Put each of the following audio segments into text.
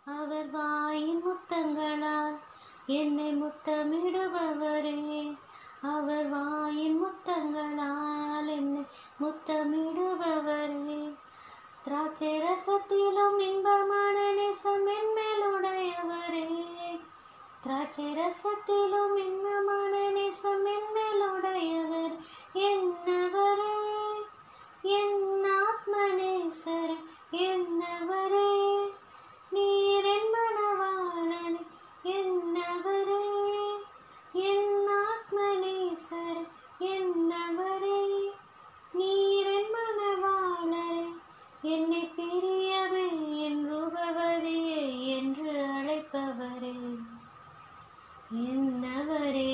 அவர் வாயின் முத்தங்களால் என்னை முத்தமிடுபவரே அவர் வாயின் முத்தங்களால் என்னை முத்தமிடுபவரே திராட்சை ரசத்திலும் இன்பமான நேசம் என்மேலுடையவரே திராட்சை ரசத்திலும் இன்பமான நேசம் என்மேலுடையவர் என்னவரே என் ஆத்மநேசர் என்னவரே நீர் என் மணவாளன் என்னவரே என் ஆத்மநேசர் என்னவரே நீர் என் மணவாளரே என்னை பிரியவே என் ரூபவதியே என்று அழைப்பவரே என்னவரே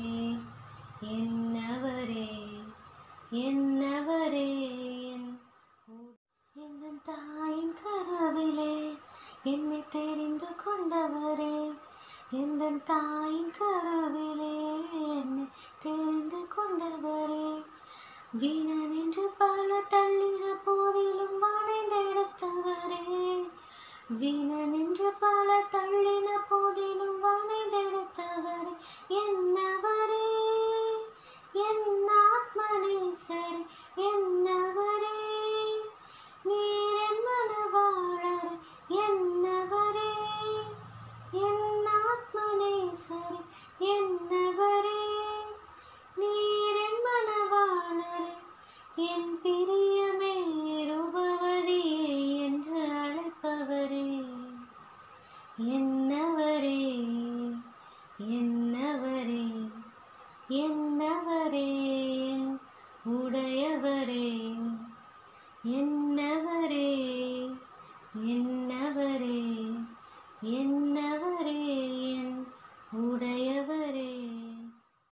என்னவரே என்னவரே என் எந்த தாயின் கருவிலே என்னை தெரிந்து கொண்டவரே எந்த தாயின் கருவிலே என்னை தெரிந்து கொண்டவரே வீணன் என்று பல தள்ளின போதிலும் வணைந்தெடுத்தவரே வீணன் என்று பல தள்ளின போதிலும்